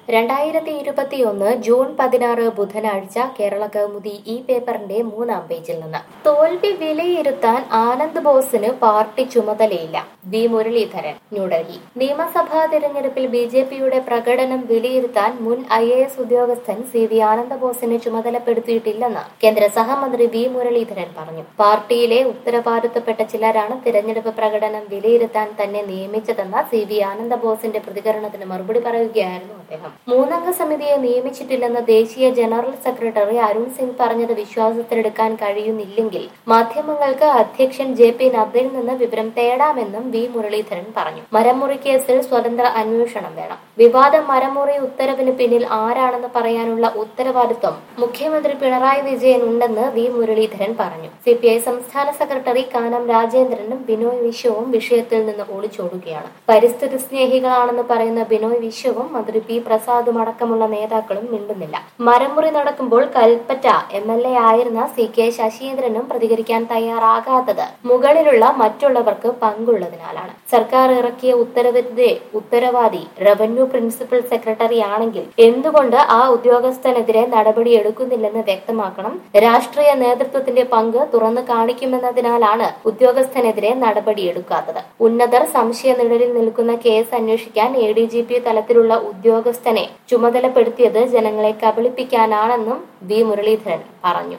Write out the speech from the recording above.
രണ്ടായിരത്തി ഇരുപത്തിയൊന്ന് ജൂൺ പതിനാറ് ബുധനാഴ്ച കേരള കൗമുദി ഈ പേപ്പറിന്റെ മൂന്നാം പേജിൽ നിന്ന് തോൽവി വിലയിരുത്താൻ ആനന്ദ് ബോസിന് പാർട്ടി ചുമതലയില്ല വി മുരളീധരൻ ന്യൂഡൽഹി നിയമസഭാ തെരഞ്ഞെടുപ്പിൽ ബി ജെ പിയുടെ പ്രകടനം വിലയിരുത്താൻ മുൻ ഐ എ എസ് ഉദ്യോഗസ്ഥൻ സി വി ആനന്ദബോസിനെ ചുമതലപ്പെടുത്തിയിട്ടില്ലെന്ന് കേന്ദ്ര സഹമന്ത്രി വി മുരളീധരൻ പറഞ്ഞു പാർട്ടിയിലെ ഉത്തരവാദിത്തപ്പെട്ട ചിലരാണ് തിരഞ്ഞെടുപ്പ് പ്രകടനം വിലയിരുത്താൻ തന്നെ നിയമിച്ചതെന്ന സി വി ആനന്ദബോസിന്റെ പ്രതികരണത്തിന് മറുപടി പറയുകയായിരുന്നു അദ്ദേഹം മൂന്നംഗ സമിതിയെ നിയമിച്ചിട്ടില്ലെന്ന് ദേശീയ ജനറൽ സെക്രട്ടറി അരുൺ സിംഗ് പറഞ്ഞത് വിശ്വാസത്തിലെടുക്കാൻ കഴിയുന്നില്ലെങ്കിൽ മാധ്യമങ്ങൾക്ക് അധ്യക്ഷൻ ജെ പി നദ്ദയിൽ നിന്ന് വിവരം തേടാമെന്നും വി മുരളീധരൻ പറഞ്ഞു മരമുറി കേസിൽ സ്വതന്ത്ര അന്വേഷണം വേണം വിവാദ മരമുറി ഉത്തരവിന് പിന്നിൽ ആരാണെന്ന് പറയാനുള്ള ഉത്തരവാദിത്വം മുഖ്യമന്ത്രി പിണറായി വിജയൻ ഉണ്ടെന്ന് വി മുരളീധരൻ പറഞ്ഞു സി പി ഐ സംസ്ഥാന സെക്രട്ടറി കാനം രാജേന്ദ്രനും ബിനോയ് വിശ്വവും വിഷയത്തിൽ നിന്ന് ഒളിച്ചോടുകയാണ് പരിസ്ഥിതി സ്നേഹികളാണെന്ന് പറയുന്ന ബിനോയ് വിശ്വവും മന്ത്രി പി പ്രസാദും അടക്കമുള്ള നേതാക്കളും മിണ്ടുന്നില്ല മരമുറി നടക്കുമ്പോൾ കൽപ്പറ്റ എം എൽ എ ആയിരുന്ന സി കെ ശശീന്ദ്രനും പ്രതികരിക്കാൻ തയ്യാറാകാത്തത് മുകളിലുള്ള മറ്റുള്ളവർക്ക് പങ്കുള്ളതിനാലാണ് സർക്കാർ ഇറക്കിയ ഉത്തരവിന്റെ ഉത്തരവാദി റവന്യൂ പ്രിൻസിപ്പൽ സെക്രട്ടറി ആണെങ്കിൽ എന്തുകൊണ്ട് ആ ഉദ്യോഗസ്ഥനെതിരെ നടപടി എടുക്കുന്നില്ലെന്ന് വ്യക്തമാക്കണം രാഷ്ട്രീയ നേതൃത്വത്തിന്റെ പങ്ക് തുറന്നു കാണിക്കുമെന്നതിനാലാണ് ഉദ്യോഗസ്ഥനെതിരെ നടപടിയെടുക്കാത്തത് ഉന്നതർ സംശയ നിഴലിൽ നിൽക്കുന്ന കേസ് അന്വേഷിക്കാൻ എ ഡി ജി പി തലത്തിലുള്ള ഉദ്യോഗസ്ഥനെ ചുമതലപ്പെടുത്തിയത് ജനങ്ങളെ കബളിപ്പിക്കാനാണെന്നും വി മുരളീധരൻ പറഞ്ഞു